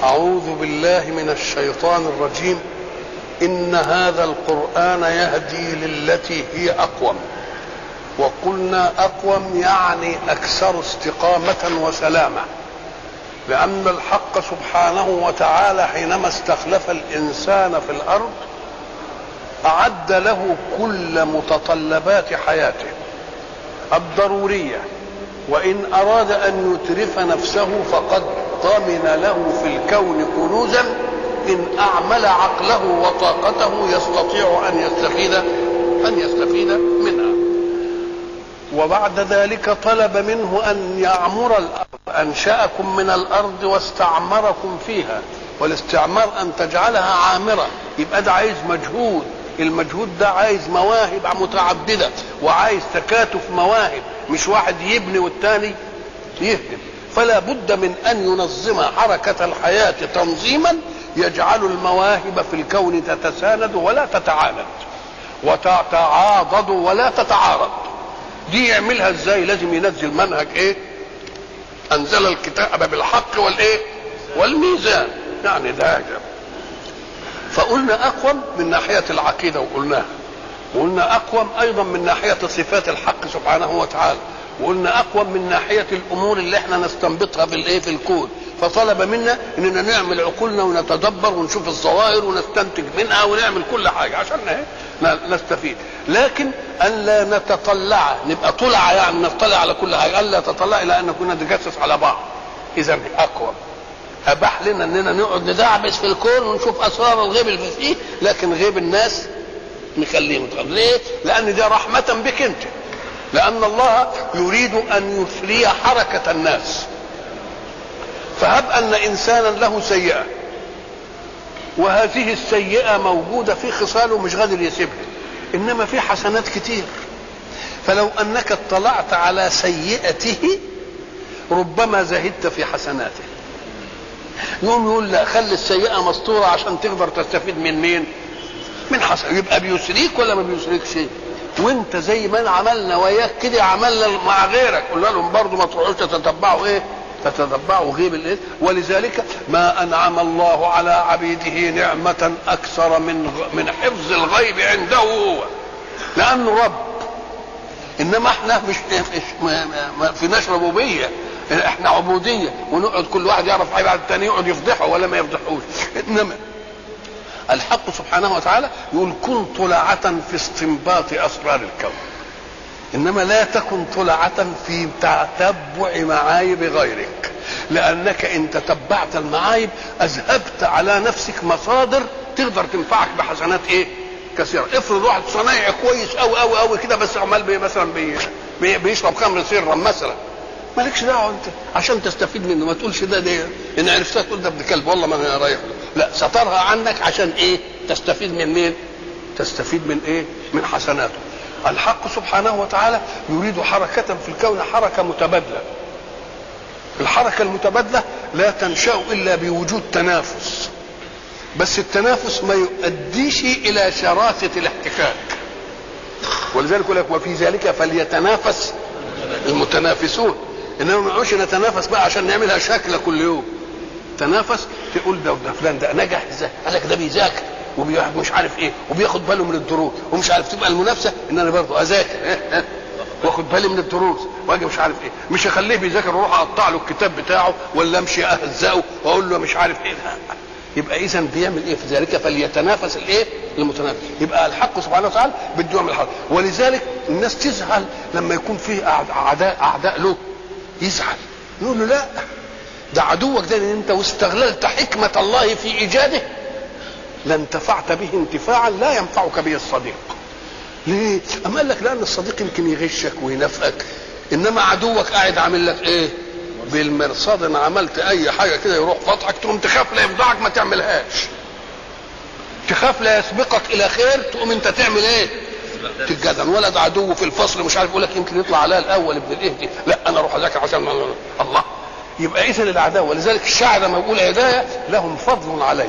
أعوذ بالله من الشيطان الرجيم إن هذا القرآن يهدي للتي هي أقوم وقلنا أقوم يعني أكثر استقامة وسلامة لأن الحق سبحانه وتعالى حينما استخلف الإنسان في الأرض أعد له كل متطلبات حياته الضرورية وإن أراد أن يترف نفسه فقد ضمن له في الكون كنوزا إن أعمل عقله وطاقته يستطيع أن يستفيد أن يستفيد منها وبعد ذلك طلب منه أن يعمر الأرض أنشأكم من الأرض واستعمركم فيها والاستعمار أن تجعلها عامرة يبقى ده عايز مجهود المجهود ده عايز مواهب متعددة وعايز تكاتف مواهب مش واحد يبني والتاني يهدم فلا بد من أن ينظم حركة الحياة تنظيما يجعل المواهب في الكون تتساند ولا تتعاند وتتعاضد ولا تتعارض دي يعملها ازاي لازم ينزل منهج ايه انزل الكتاب بالحق والايه والميزان يعني ده فقلنا اقوم من ناحيه العقيده وقلناها وقلنا اقوم ايضا من ناحيه صفات الحق سبحانه وتعالى وقلنا اقوم من ناحيه الامور اللي احنا نستنبطها في الايه في الكون فطلب منا اننا نعمل عقولنا ونتدبر ونشوف الظواهر ونستنتج منها ونعمل كل حاجه عشان نستفيد لكن ان لا نتطلع نبقى طلع يعني نطلع على كل حاجه الا تطلع الى ان كنا نتجسس على بعض اذا اقوم اباح لنا اننا نقعد ندعبس في الكون ونشوف اسرار الغيب اللي فيه لكن غيب الناس نخليه متغير ليه؟ لان دي رحمه بك انت لان الله يريد ان يثري حركه الناس فهب ان انسانا له سيئه وهذه السيئه موجوده في خصاله مش قادر يسيبها انما في حسنات كتير فلو انك اطلعت على سيئته ربما زهدت في حسناته يقوم يقول لا خلي السيئه مستوره عشان تقدر تستفيد من مين من حسن يبقى بيسريك ولا ما بيسريكش وانت زي ما عملنا وياك كده عملنا مع غيرك قلنا لهم برضه ما تروحوش تتبعوا ايه تتبعوا غيب الايه ولذلك ما انعم الله على عبيده نعمه اكثر من من حفظ الغيب عنده هو لانه رب انما احنا مش, مش ما, ما فيناش ربوبيه احنا عبوديه ونقعد كل واحد يعرف حاجه بعد الثاني يقعد يفضحه ولا ما يفضحوش انما الحق سبحانه وتعالى يقول كن طلعة في استنباط أسرار الكون إنما لا تكن طلعة في تتبع معايب غيرك لأنك إن تتبعت المعايب أذهبت على نفسك مصادر تقدر تنفعك بحسنات إيه؟ كثيرة افرض واحد صنايعي كويس أوي أوي أوي كده بس عمال بي مثلا بي بي بيشرب خمر سرا مثلا مالكش دعوه انت عشان تستفيد منه ما تقولش ده ده ان عرفتها تقول ده ابن كلب والله ما انا رايح لا سترها عنك عشان ايه تستفيد من مين تستفيد من ايه من حسناته الحق سبحانه وتعالى يريد حركة في الكون حركة متبادلة الحركة المتبادلة لا تنشأ إلا بوجود تنافس بس التنافس ما يؤديش إلى شراسة الاحتكاك ولذلك يقول لك وفي ذلك فليتنافس المتنافسون انما ما نقعدش نتنافس بقى عشان نعملها شكل كل يوم تنافس تقول ده ده فلان ده نجح ازاي قال لك ده بيذاكر ومش عارف ايه وبياخد باله من الدروس ومش عارف تبقى المنافسه ان انا برضه اذاكر واخد بالي من الدروس واجي مش عارف ايه مش اخليه بيذاكر واروح اقطع له الكتاب بتاعه ولا امشي اهزقه واقول له مش عارف ايه يبقى اذا بيعمل ايه في ذلك فليتنافس الايه المتنافس يبقى الحق سبحانه وتعالى بده يعمل حركه ولذلك الناس تزعل لما يكون فيه اعداء اعداء له يزعل يقول له لا ده عدوك ده انت واستغللت حكمه الله في ايجاده لانتفعت به انتفاعا لا ينفعك به الصديق ليه؟ أما قال لك لأن الصديق يمكن يغشك وينافقك إنما عدوك قاعد عامل لك إيه؟ بالمرصاد إن عملت أي حاجة كده يروح فضحك تقوم تخاف لا يفضحك ما تعملهاش. تخاف لا يسبقك إلى خير تقوم أنت تعمل إيه؟ تتجدن ولد عدو في الفصل مش عارف يقول لك يمكن يطلع عليها الأول ابن الإهدي لا أنا أروح أذاكر عشان الله يبقى إذا الأعداء ولذلك الشاعر لما يقول هداية لهم فضل علي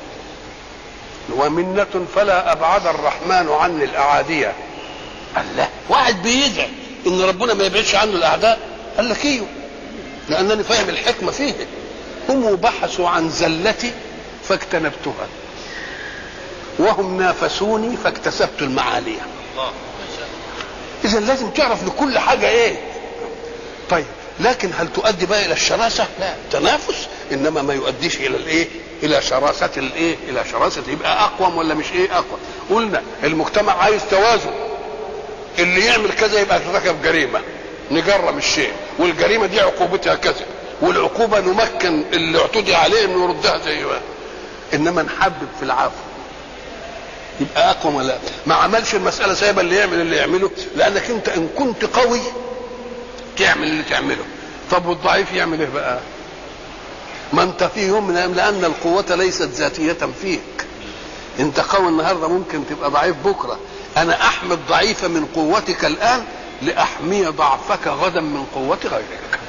ومنة فلا أبعد الرحمن عني الأعادية الله واحد بيدعي إن ربنا ما يبعدش عنه الأعداء قال لك إيوه لأنني فاهم الحكمة فيه هم بحثوا عن زلتي فاجتنبتها وهم نافسوني فاكتسبت المعاليه اذا لازم تعرف لكل حاجه ايه طيب لكن هل تؤدي بقى الى الشراسه لا تنافس انما ما يؤديش الى الايه الى شراسه الايه الى شراسه يبقى اقوم ولا مش ايه اقوى قلنا المجتمع عايز توازن اللي يعمل كذا يبقى ارتكب جريمه نجرم الشيء والجريمه دي عقوبتها كذا والعقوبه نمكن اللي اعتدي عليه انه يردها زي ما انما نحبب في العفو يبقى اقوم ولا ما عملش المساله سايبه اللي يعمل اللي يعمله لانك انت ان كنت قوي تعمل اللي تعمله طب والضعيف يعمل ايه بقى ما انت في يوم من الايام لان القوه ليست ذاتيه فيك انت قوي النهارده ممكن تبقى ضعيف بكره انا احمي الضعيف من قوتك الان لاحمي ضعفك غدا من قوه غيرك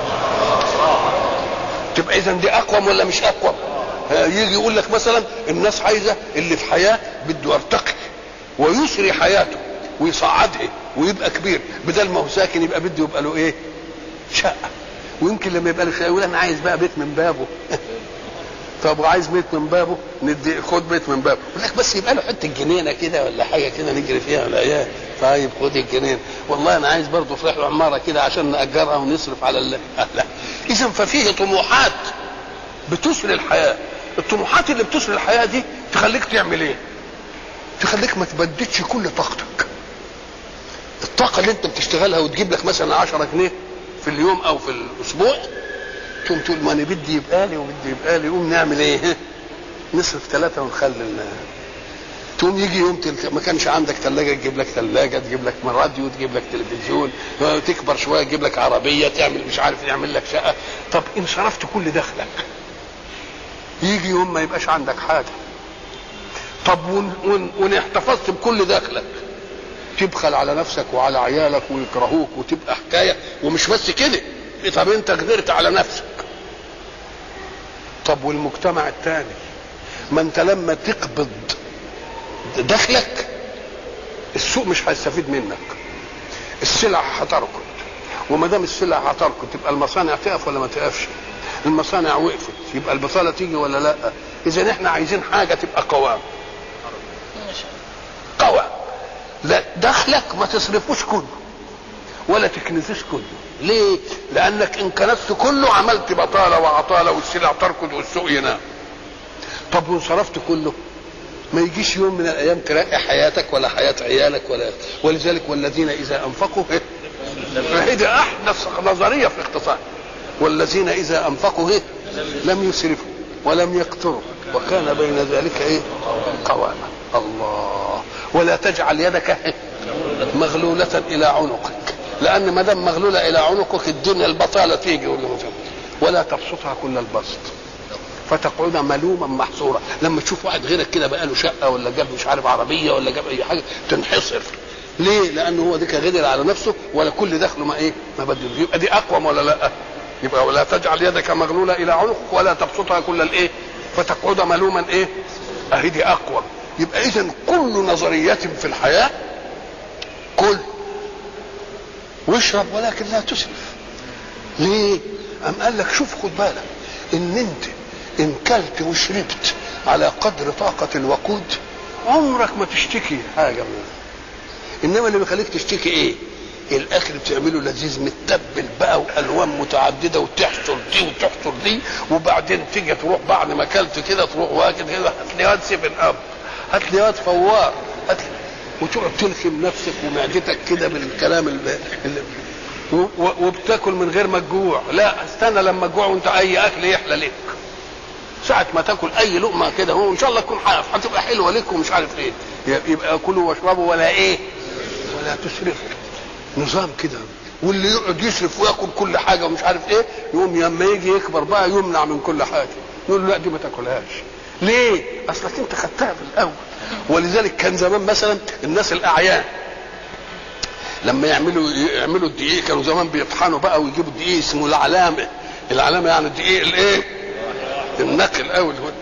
تبقى اذا دي اقوم ولا مش اقوم يجي يقول لك مثلا الناس عايزه اللي في حياه بده يرتقي ويسري حياته ويصعدها ويبقى كبير بدل ما هو ساكن يبقى بده يبقى له ايه؟ شقه ويمكن لما يبقى له شقه يقول انا عايز بقى بيت من بابه طب وعايز بيت من بابه ندي خد بيت من بابه يقول لك بس يبقى له حته جنينه كده ولا حاجه كده نجري فيها ولا ايه طيب خد الجنين والله انا عايز برضه في رحله عماره كده عشان ناجرها ونصرف على ال... لا اذا ففيه طموحات بتسري الحياه الطموحات اللي بتسري الحياه دي تخليك تعمل ايه تخليك ما تبددش كل طاقتك الطاقه اللي انت بتشتغلها وتجيب لك مثلا 10 جنيه في اليوم او في الاسبوع تقوم تقول ما انا بدي يبقى لي وبدي يبقى لي قوم نعمل ايه نصرف ثلاثه ونخلي تقوم يجي يوم تلك... ما كانش عندك ثلاجه تجيب لك ثلاجه تجيب لك راديو تجيب لك تلفزيون تكبر شويه تجيب لك عربيه تعمل مش عارف يعمل لك شقه طب ان صرفت كل دخلك يجي يوم ما يبقاش عندك حاجه طب وان, وان, وان احتفظت بكل دخلك تبخل على نفسك وعلى عيالك ويكرهوك وتبقى حكايه ومش بس كده طب انت قدرت على نفسك طب والمجتمع الثاني ما انت لما تقبض دخلك السوق مش هيستفيد منك السلع هتركض وما دام السلع هتركض تبقى المصانع تقف ولا ما تقفش المصانع وقفت يبقى البطاله تيجي ولا لا اذا احنا عايزين حاجه تبقى قوام قوام لا دخلك ما تصرفوش كله ولا تكنسوش كله ليه لانك ان كنست كله عملت بطاله وعطاله والسلع تركض والسوق ينام طب وان صرفت كله ما يجيش يوم من الايام تلاقي حياتك ولا حياه عيالك ولا ولذلك والذين اذا انفقوا فهي احدث نظريه في الاقتصاد والذين اذا انفقوا إيه؟ لم يسرفوا ولم يقتروا وكان بين ذلك ايه قواما الله ولا تجعل يدك مغلولة إلى عنقك لأن ما دام مغلولة إلى عنقك الدنيا البطالة تيجي ولا تبسطها كل البسط فتقعد ملوما محصورا لما تشوف واحد غيرك كده بقى له شقه ولا جاب مش عارف عربيه ولا جاب اي حاجه تنحصر ليه؟ لانه هو ديك غدر على نفسه ولا كل دخله ما ايه؟ ما بدل يبقى دي اقوم ولا لا؟ يبقى ولا تجعل يدك مغلوله الى عنقك ولا تبسطها كل الايه؟ فتقعد ملوما ايه؟ اهي دي اقوم يبقى اذا كل نظريات في الحياه كل واشرب ولكن لا تسرف ليه؟ أم قال لك شوف خد بالك ان انت ان كلت وشربت على قدر طاقة الوقود عمرك ما تشتكي حاجة منها انما اللي بيخليك تشتكي ايه؟ الاكل بتعمله لذيذ متبل بقى والوان متعدده وتحشر دي وتحشر دي وبعدين تيجي تروح بعد ما اكلت كده تروح واكل كده هات لي واد سيفن اب هات لي واد فوار هات لي وتقعد تلخم نفسك ومعدتك كده بالكلام اللي, اللي وبتاكل من غير ما تجوع لا استنى لما تجوع وانت اي اكل يحلى لك ساعة ما تاكل اي لقمة كده هو ان شاء الله تكون حاف هتبقى حلوة لك ومش عارف ايه يبقى كلوا واشربوا ولا ايه ولا تسرفوا نظام كده واللي يقعد يسرف وياكل كل حاجة ومش عارف ايه يقوم لما يجي يكبر بقى يمنع من كل حاجة يقول له لا دي ما تاكلهاش ليه؟ اصلك انت خدتها في الاول ولذلك كان زمان مثلا الناس الاعيان لما يعملوا يعملوا الدقيق كانوا زمان بيطحنوا بقى ويجيبوا الدقيق اسمه العلامه العلامه يعني الدقيق الايه؟ النقي الاول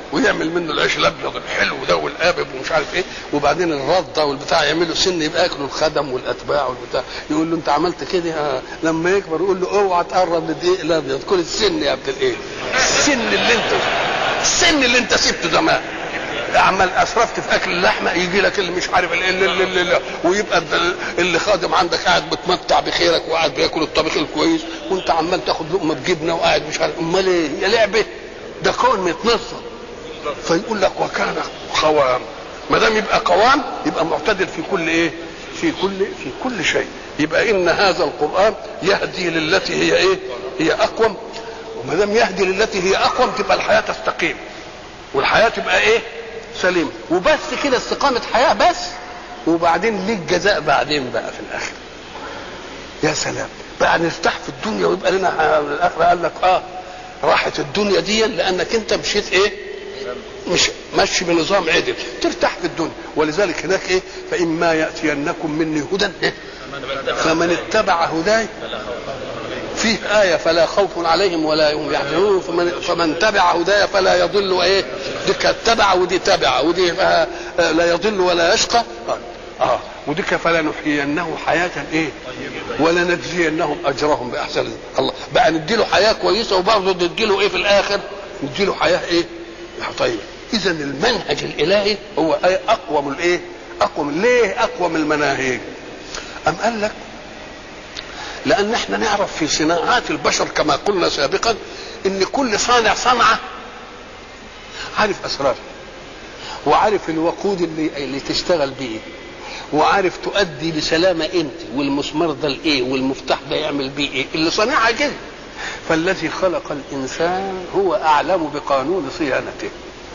ويعمل منه العيش الابيض الحلو ده والقابب ومش عارف ايه وبعدين الرده والبتاع يعملوا سن يبقى ياكلوا الخدم والاتباع والبتاع يقول له انت عملت كده آه. لما يكبر يقول له اوعى تقرب للدقيق الابيض كل السن يا ابن الايه السن اللي انت السن اللي انت سبته زمان عمال اسرفت في اكل اللحمه يجي لك اللي مش عارف اللي اللي اللي اللي ويبقى اللي خادم عندك قاعد بتمتع بخيرك وقاعد بياكل الطبيخ الكويس وانت عمال تاخد لقمه بجبنه وقاعد مش عارف امال ايه يا لعبه ده كون متنصر فيقول لك وكان قوام ما دام يبقى قوام يبقى معتدل في كل ايه في كل في كل شيء يبقى ان هذا القران يهدي للتي هي ايه هي اقوم وما دام يهدي للتي هي اقوم تبقى الحياه تستقيم والحياه تبقى ايه سليمه وبس كده استقامه حياه بس وبعدين ليك جزاء بعدين بقى في الاخر يا سلام بقى نرتاح في الدنيا ويبقى لنا الاخره قال لك اه راحت الدنيا دي لانك انت مشيت ايه مش ماشي بنظام عدل ترتاح في الدنيا ولذلك هناك ايه فاما ياتينكم مني هدى إيه؟ فمن اتبع هداي فيه آية فلا خوف عليهم ولا هم يحزنون فمن, فمن تبع هدايا فلا يضل وإيه دي كانت تبع ودي تبع ودي لا يضل ولا يشقى اه وديك فلنحيينه حياة ايه ولنجزينهم اجرهم باحسن الله بقى نديله حياة كويسة وبرضه نديله ايه في الاخر نديله حياة ايه طيب اذا المنهج الالهي هو ايه اقوم الايه اقوم ليه اقوم المناهج ام قال لك لان احنا نعرف في صناعات البشر كما قلنا سابقا ان كل صانع صنعه عارف اسرارها وعارف الوقود اللي اللي تشتغل بيه وعارف تؤدي لسلامة انت والمسمار ده الايه والمفتاح ده يعمل بيه ايه اللي صانعها كده فالذي خلق الانسان هو اعلم بقانون صيانته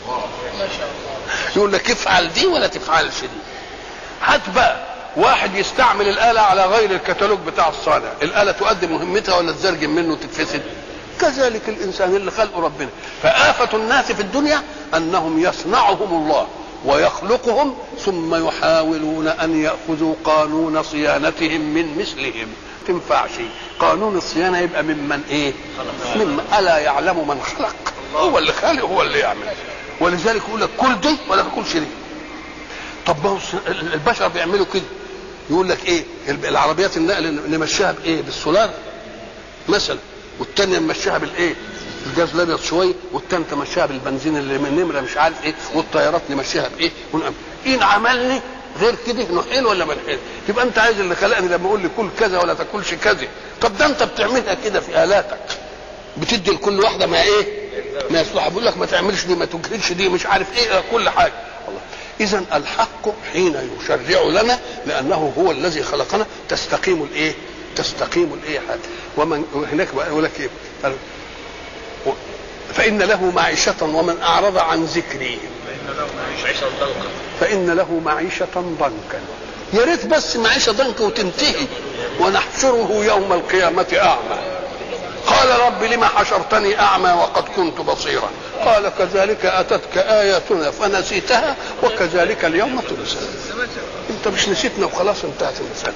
يقول لك افعل دي ولا تفعلش دي هات بقى واحد يستعمل الآلة على غير الكتالوج بتاع الصانع الآلة تؤدي مهمتها ولا تزرجم منه تتفسد كذلك الإنسان اللي خلقه ربنا فآفة الناس في الدنيا أنهم يصنعهم الله ويخلقهم ثم يحاولون أن يأخذوا قانون صيانتهم من مثلهم تنفعش قانون الصيانة يبقى ممن إيه ممن ألا يعلم من خلق هو اللي خالق هو اللي يعمل ولذلك يقول لك كل دي ولا تاكلش دي طب ما هو البشر بيعملوا كده يقول لك ايه العربيات النقل نمشيها بايه بالسولار مثلا والتانية نمشيها بالايه الجاز الابيض شويه والتانية تمشيها بالبنزين اللي من نمره مش عارف ايه والطيارات نمشيها بايه ونقام ان عملني غير كده نحيل ولا ما نحيل تبقى انت عايز اللي خلقني لما اقول لي كل كذا ولا تاكلش كذا طب ده انت بتعملها كده في الاتك بتدي لكل واحده ما ايه ما يصلح بيقول لك ما تعملش دي ما تجهدش دي مش عارف ايه كل حاجه الله اذا الحق حين يشرع لنا لانه هو الذي خلقنا تستقيم الايه تستقيم الايه حاجه ومن هناك يقول لك ايه فان له معيشه ومن اعرض عن ذكري فان له معيشه ضنكا يا ريت بس معيشه ضنكا وتنتهي ونحشره يوم القيامه اعمى قال رب لما حشرتني اعمى وقد كنت بصيرا قال كذلك اتتك اياتنا فنسيتها وكذلك اليوم تنسى انت مش نسيتنا وخلاص انتهت المساله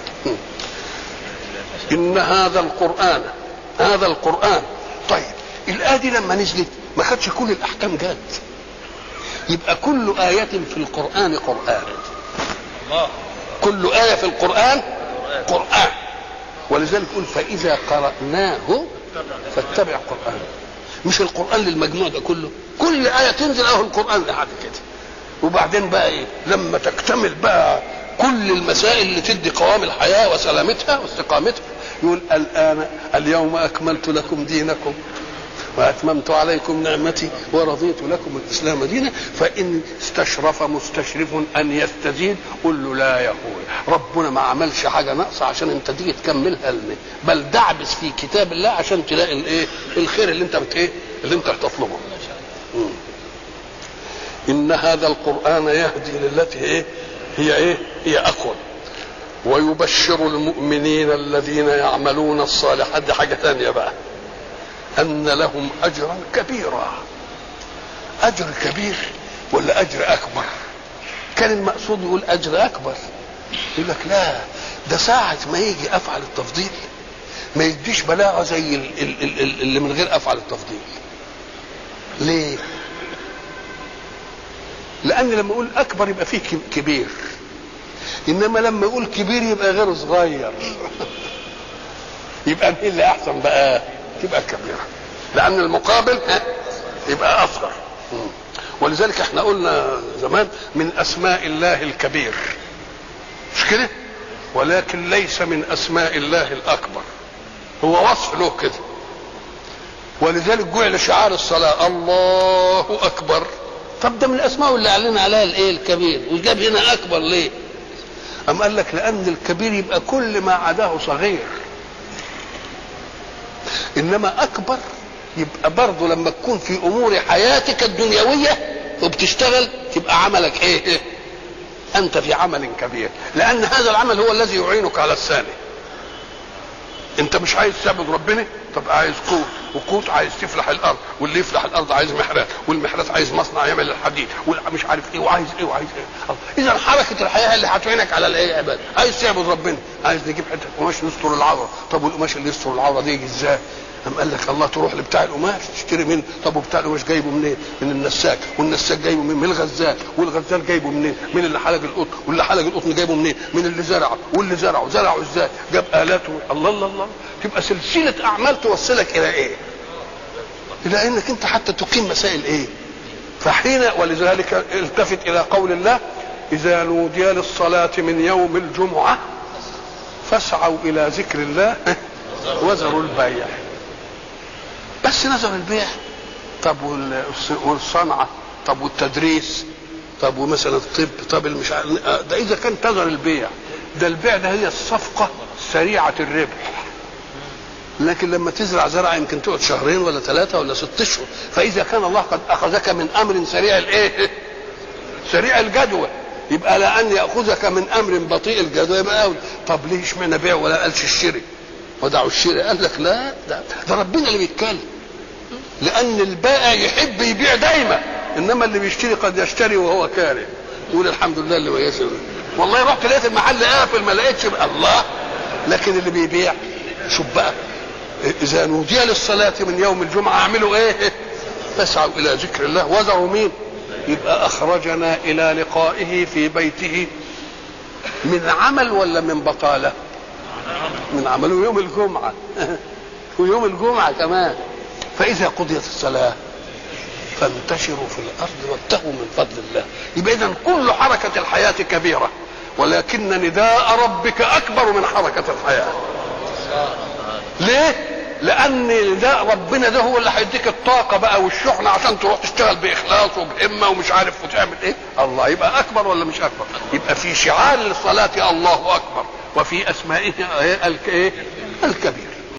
ان هذا القران هذا القران طيب الايه دي لما نزلت ما خدش كل الاحكام جت يبقى كل آية في القرآن قرآن الله كل آية في القرآن قرآن ولذلك يقول فإذا قرأناه فاتبع قرآن مش القرآن للمجموع ده كله كل آية تنزل أهو القرآن لحد كده وبعدين بقى إيه لما تكتمل بقى كل المسائل اللي تدي قوام الحياة وسلامتها واستقامتها يقول الآن اليوم أكملت لكم دينكم واتممت عليكم نعمتي ورضيت لكم الاسلام دينا فان استشرف مستشرف ان يستزيد قل له لا يقول ربنا ما عملش حاجه ناقصه عشان انت تيجي تكملها لنا بل دعبس في كتاب الله عشان تلاقي الايه الخير اللي انت بت ايه اللي انت بتطلبه مم. ان هذا القران يهدي للتي ايه هي ايه هي اقوى ويبشر المؤمنين الذين يعملون الصالحات دي حاجه ثانيه بقى أن لهم أجرا كبيرا أجر كبير ولا أجر أكبر كان المقصود يقول أجر أكبر يقول لك لا ده ساعة ما يجي أفعل التفضيل ما يديش بلاغة زي ال- ال- ال- اللي من غير أفعل التفضيل ليه لان لما اقول اكبر يبقى فيه كبير انما لما يقول كبير يبقى غير صغير يبقى مين اللي احسن بقى تبقى كبيره لان المقابل يبقى اصغر ولذلك احنا قلنا زمان من اسماء الله الكبير مش كده ولكن ليس من اسماء الله الاكبر هو وصف له كده ولذلك جعل شعار الصلاه الله اكبر طب ده من الاسماء اللي اعلن عليها الايه الكبير وجاب هنا اكبر ليه أم قال لك لأن الكبير يبقى كل ما عداه صغير إنما أكبر يبقى برضه لما تكون في أمور حياتك الدنيوية وبتشتغل تبقى عملك إيه, إيه؟ أنت في عمل كبير لأن هذا العمل هو الذي يعينك على الثاني أنت مش عايز تعبد ربنا طب عايز قوت وقوت عايز تفلح الارض واللي يفلح الارض عايز محرات والمحرات عايز مصنع يعمل الحديد مش عارف ايه وعايز ايه وعايز ايه اذا حركه الحياه اللي هتعينك على الايه عباد عايز تعبد ربنا عايز نجيب حته قماش نستر العوره طب والقماش اللي يستر العوره دي يجي ازاي قام قال لك الله تروح لبتاع القماش تشتري منه طب وبتاع القماش جايبه منين؟ من النساك والنساك جايبه من, من الغزال والغزال جايبه منين؟ من اللي حلق القطن واللي حلق القطن جايبه منين؟ من اللي زرعه واللي زرعه زرعه ازاي؟ جاب الاته الله الله الله تبقى سلسله اعمال توصلك الى ايه؟ الى انك انت حتى تقيم مسائل ايه؟ فحين ولذلك التفت الى قول الله اذا نودي للصلاه من يوم الجمعه فاسعوا الى ذكر الله وذروا البيع بس نذر البيع طب والصنعه طب والتدريس طب ومثلا الطب طب المش ده اذا كان تذر البيع ده البيع ده هي الصفقه سريعه الربح لكن لما تزرع زرعه يمكن تقعد شهرين ولا ثلاثه ولا ست اشهر فاذا كان الله قد اخذك من امر سريع الايه سريع الجدوى يبقى لان ياخذك من امر بطيء الجدوى يبقى أول. طب ليه اشمعنى بيع ولا قالش الشري ودعوا الشري قال لك لا ده, ده ربنا اللي بيتكلم لان البائع يحب يبيع دايما انما اللي بيشتري قد يشتري وهو كاره يقول الحمد لله اللي ويسر والله رحت لقيت المحل قافل ما لقيتش الله لكن اللي بيبيع شوف بقى اذا نودي للصلاه من يوم الجمعه اعملوا ايه فاسعوا الى ذكر الله وذروا مين يبقى اخرجنا الى لقائه في بيته من عمل ولا من بطاله من عمل يوم الجمعه ويوم الجمعه كمان فاذا قضيت الصلاه فانتشروا في الارض وابتغوا من فضل الله يبقى اذا كل حركه الحياه كبيره ولكن نداء ربك اكبر من حركه الحياه ليه لان ده ربنا ده هو اللي هيديك الطاقه بقى والشحنه عشان تروح تشتغل باخلاص وبهمه ومش عارف وتعمل ايه الله يبقى اكبر ولا مش اكبر يبقى في شعار الصلاه الله اكبر وفي اسمائه ايه الكبير